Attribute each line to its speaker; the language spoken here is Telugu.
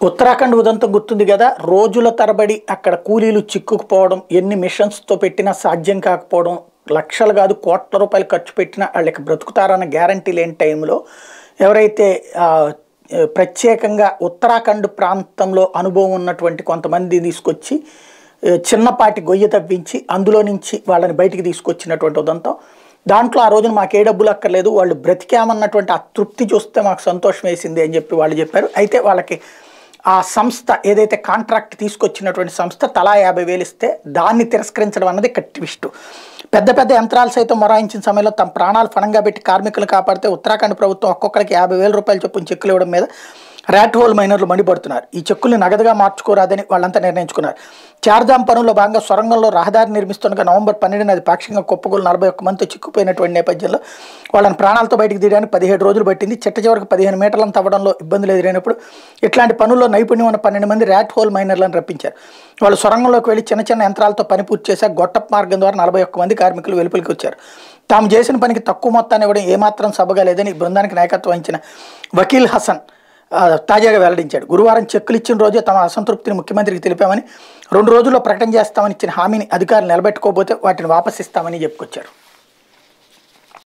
Speaker 1: ఉత్తరాఖండ్ ఉదంతం గుర్తుంది కదా రోజుల తరబడి అక్కడ కూలీలు చిక్కుకుపోవడం ఎన్ని మిషన్స్తో పెట్టినా సాధ్యం కాకపోవడం లక్షలు కాదు కోట్ల రూపాయలు ఖర్చు పెట్టినా వాళ్ళకి బ్రతుకుతారన్న గ్యారంటీ లేని టైంలో ఎవరైతే ఆ, ప్రత్యేకంగా ఉత్తరాఖండ్ ప్రాంతంలో అనుభవం ఉన్నటువంటి కొంతమంది తీసుకొచ్చి ఆ, చిన్నపాటి గొయ్యి తవ్వించి అందులో నుంచి వాళ్ళని బయటికి తీసుకొచ్చినటువంటి ఉదంతం దాంట్లో ఆ రోజున మాకు ఏ డబ్బులు అక్కర్లేదు వాళ్ళు బ్రతికామన్నటువంటి ఆ తృప్తి చూస్తే మాకు సంతోషం వేసింది అని చెప్పి వాళ్ళు చెప్పారు అయితే వాళ్ళకి ఆ సంస్థ ఏదైతే కాంట్రాక్ట్ తీసుకొచ్చినటువంటి సంస్థ తలా యాభై వేలు ఇస్తే దాన్ని తిరస్కరించడం అన్నది ఇక్కడ ట్విస్ట్ పెద్ద పెద్ద యంత్రాలు సైతం మొరాయించిన సమయంలో తమ ప్రాణాలు ఫణంగా పెట్టి కార్మికులు కాపాడితే ఉత్తరాఖండ్ ప్రభుత్వం ఒక్కొక్కరికి యాభై వేల రూపాయల చొప్పున చెక్కులు ఇవ్వడం మీద ర్యాట్ హోల్ మైనర్లు మండిపడుతున్నారు ఈ చెక్కుల్ని నగదుగా మార్చుకోరాదని వాళ్ళంతా నిర్ణయించుకున్నారు చార్ధామ్ పనుల్లో భాగంగా సొరంగంలో రహదారి నిర్మిస్తుండగా నవంబర్ పన్నెండున అది పాక్షికంగా కుప్పగోలు నలభై ఒక్క మందితో చిక్కుపోయినటువంటి నేపథ్యంలో వాళ్ళని ప్రాణాలతో బయటికి తీయడానికి పదిహేడు రోజులు పట్టింది చిట్ట చివరికి పదిహేను మీటర్లను తవ్వడంలో ఇబ్బందులు ఎదురైనప్పుడు ఇట్లాంటి పనుల్లో నైపుణ్యం ఉన్న పన్నెండు మంది ర్యాట్ హోల్ మైనర్లను రప్పించారు వాళ్ళు సొరంగంలోకి వెళ్ళి చిన్న చిన్న యంత్రాలతో పని పూర్తి చేశాక గొట్టపు మార్గం ద్వారా నలభై ఒక్క మంది కార్మికులు వెలుపలికి వచ్చారు తాము చేసిన పనికి తక్కువ మొత్తాన్ని ఇవ్వడం ఏమాత్రం సబగా లేదని ఈ బృందానికి నాయకత్వం వహించిన వకీల్ హసన్ ఆ, తాజాగా వెల్లడించాడు గురువారం చెక్కులు ఇచ్చిన రోజే తమ అసంతృప్తిని ముఖ్యమంత్రికి తెలిపామని రెండు రోజుల్లో ప్రకటన చేస్తామని ఇచ్చిన హామీని అధికారులు నిలబెట్టుకోకపోతే వాటిని వాపసిస్తామని చెప్పుకొచ్చారు